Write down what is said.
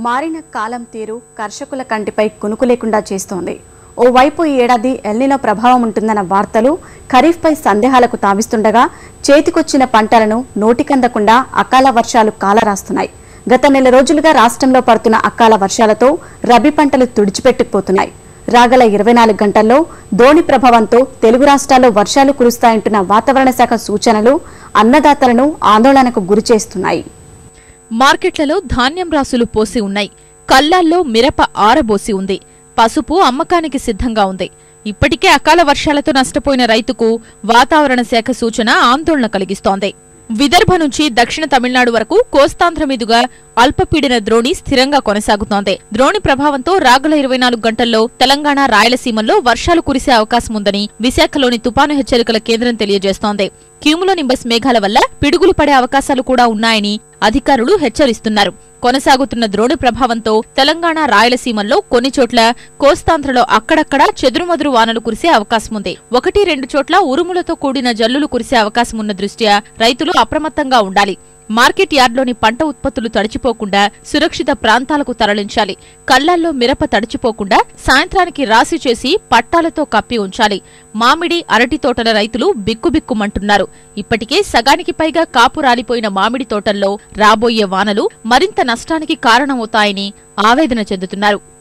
మారిన కాలం తీరు కర్షకుల కంటిపై కునుకు లేకుండా చేస్తోంది ఓవైపు ఈ ఏడాది ఎల్నినో ప్రభావం ఉంటుందన్న వార్తలు ఖరీఫ్పై సందేహాలకు తావిస్తుండగా చేతికొచ్చిన పంటలను నోటికందకుండా అకాల వర్షాలు కాలరాస్తున్నాయి గత నెల రోజులుగా రాష్ట్రంలో పడుతున్న అకాల వర్షాలతో రబీ పంటలు తుడిచిపెట్టుకుపోతున్నాయి రాగల ఇరవై నాలుగు గంటల్లో దోణి ప్రభావంతో తెలుగు రాష్ట్రాల్లో వర్షాలు కురుస్తాయంటున్న వాతావరణ శాఖ సూచనలు అన్నదాతలను ఆందోళనకు గురిచేస్తున్నాయి మార్కెట్లలో ధాన్యం రాసులు పోసి ఉన్నాయి కల్లాల్లో మిరప ఆరబోసి ఉంది పసుపు అమ్మకానికి సిద్ధంగా ఉంది ఇప్పటికే అకాల వర్షాలతో నష్టపోయిన రైతుకు వాతావరణ శాఖ సూచన ఆందోళన కలిగిస్తోంది విదర్భ నుంచి దక్షిణ తమిళనాడు వరకు కోస్తాంధ్ర మీదుగా అల్పపీడన ద్రోణి స్థిరంగా కొనసాగుతోంది ద్రోణి ప్రభావంతో రాగల ఇరవై నాలుగు గంటల్లో తెలంగాణ రాయలసీమల్లో వర్షాలు కురిసే అవకాశం ఉందని విశాఖలోని తుపాను హెచ్చరికల కేంద్రం తెలియజేస్తోంది క్యూములో నింబస్ మేఘాల వల్ల పిడుగులు పడే అవకాశాలు కూడా ఉన్నాయని అధికారులు హెచ్చరిస్తున్నారు కొనసాగుతున్న ద్రోణి ప్రభావంతో తెలంగాణ రాయలసీమల్లో కొన్ని చోట్ల కోస్తాంధ్రలో అక్కడక్కడా చెదురుమదురు వానలు కురిసే అవకాశం ఉంది ఒకటి రెండు చోట్ల ఉరుములతో కూడిన జల్లులు కురిసే అవకాశం ఉన్న దృష్ట్యా రైతులు అప్రమత్తంగా ఉండాలి మార్కెట్ యార్డ్లోని పంట ఉత్పత్తులు తడిచిపోకుండా సురక్షిత ప్రాంతాలకు తరలించాలి కళ్లాల్లో మిరప తడిచిపోకుండా సాయంత్రానికి రాశి చేసి పట్టాలతో కప్పి ఉంచాలి మామిడి అరటి తోటల రైతులు బిక్కుబిక్కుమంటున్నారు ఇప్పటికే సగానికి పైగా కాపు రాలిపోయిన మామిడి తోటల్లో రాబోయే వానలు మరింత నష్టానికి కారణమవుతాయని ఆవేదన చెందుతున్నారు